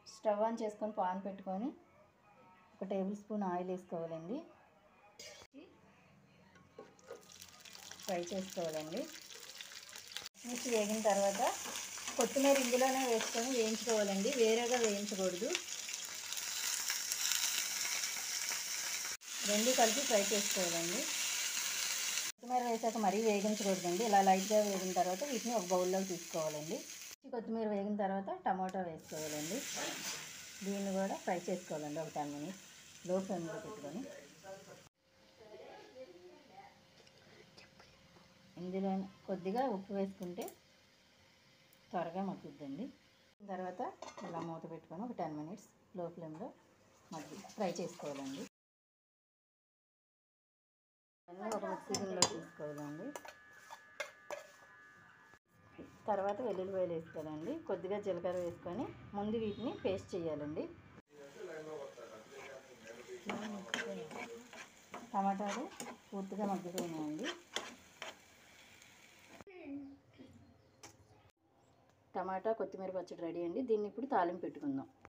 stove on చేసుకొని pan పెట్టుకొని ఒక టేబుల్ స్పూన్ ఆయిల్ వేసుకోవాలండి ఫ్రై చేసుకోవాలండి మిర్చి వేగిన తర్వాత కొత్తిమీర ఇందులోనే వేసుకొని వేయించుకోవాలండి వేరేగా వేయించకూడదు రెండు కలిపి ఫ్రై చేసుకోవాలండి కొత్తిమీర వేసాక మరీ వేగించకూడదండి ఇలా లైట్గా వేగిన తర్వాత వీటిని ఒక బౌల్లోకి తీసుకోవాలండి కొత్తిమీర వేగిన తర్వాత టమాటా వేసుకోవాలండి దీన్ని కూడా ఫ్రై చేసుకోవాలండి ఒక టెన్ మినిట్స్ లో ఫ్లేమ్లో పెట్టుకొని ఇందులో కొద్దిగా ఉప్పు వేసుకుంటే త్వరగా మగ్గుద్దండి తర్వాత ఇలా మూత పెట్టుకొని ఒక టెన్ మినిట్స్ లో ఫ్లేమ్లో మగ్గి ఫ్రై చేసుకోవాలండి అన్నీ ఒక మిక్సీ గిన్నెలో తీసుకోవాలండి తర్వాత వెల్లుల్లిపాయలు వేసుకోవాలండి కొద్దిగా జీలకర్ర వేసుకొని ముందు వీటిని పేస్ట్ చేయాలండి టమాటాలు పూర్తిగా మగ్గిపోయినాయండి టమాటా కొత్తిమీర పచ్చడి రెడీ అండి దీన్ని ఇప్పుడు తాలింపు పెట్టుకుందాం